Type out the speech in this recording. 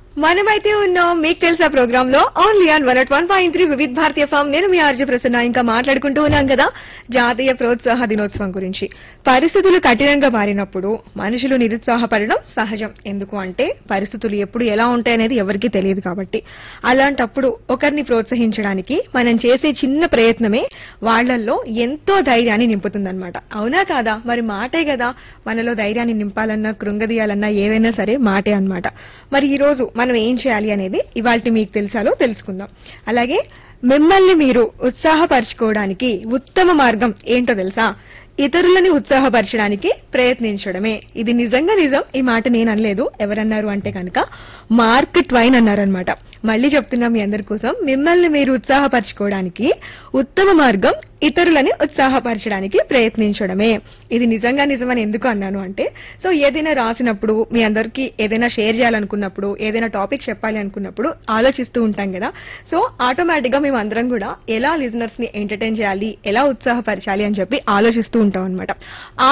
మనమైతే ఉన్నాం మీకు తెలుసా ప్రోగ్రామ్ లో only on one at one point three Vividh Bharatiya form నేను మీ ఆర్జే ప్రసన్న ఇంకా మాట్లాడుకుంటూ ఉన్నాం కదా జాతీయ ప్రోత్సాహ దినోత్సవం గురించి పరిస్థితులు కఠినంగా మారినప్పుడు మనుషులు నిరుత్సాహపడడం సహజం ఎందుకు అంటే పరిస్థితులు ఎప్పుడు ఎలా ఉంటాయనేది ఎవరికీ తెలియదు కాబట్టి అలాంటప్పుడు ఒకరిని ప్రోత్సహించడానికి మనం చేసే చిన్న ప్రయత్నమే వాళ్ళల్లో ఎంతో ధైర్యాన్ని నింపుతుందన్నమాట అవునా కాదా మరి మాటే కదా మనలో ధైర్యాన్ని నింపాలన్నా కృంగదీయాలన్నా ఏదైనా సరే మాటే అన్నమాట మరి ఈ రోజు మనం ఏం చేయాలి అనేది ఇవాళ మీకు తెలుసాలో తెలుసుకుందాం అలాగే మిమ్మల్ని మీరు ఉత్సాహపరచుకోవడానికి ఉత్తమ మార్గం ఏంటో తెలుసా ఇతరులని ఉత్సాహపరచడానికి ప్రయత్నించడమే ఇది నిజంగా నిజం ఈ మాట నేను అనలేదు ఎవరన్నారు అంటే కనుక మార్క్ ట్వైన్ అన్నారనమాట మళ్ళీ చెప్తున్నా మీ అందరి కోసం మిమ్మల్ని మీరు ఉత్సాహపరచుకోవడానికి ఉత్తమ మార్గం ఇతరులని ఉత్సాహపరచడానికి ప్రయత్నించడమే ఇది నిజంగా నిజమని ఎందుకు అన్నాను అంటే సో ఏదైనా రాసినప్పుడు మీ అందరికీ ఏదైనా షేర్ చేయాలనుకున్నప్పుడు ఏదైనా టాపిక్ చెప్పాలి అనుకున్నప్పుడు ఆలోచిస్తూ ఉంటాం కదా సో ఆటోమేటిక్ గా మేము అందరం కూడా ఎలా లిజనర్స్ ని ఎంటర్టైన్ చేయాలి ఎలా ఉత్సాహపరచాలి అని చెప్పి ఆలోచిస్తూ ఉంటాం అనమాట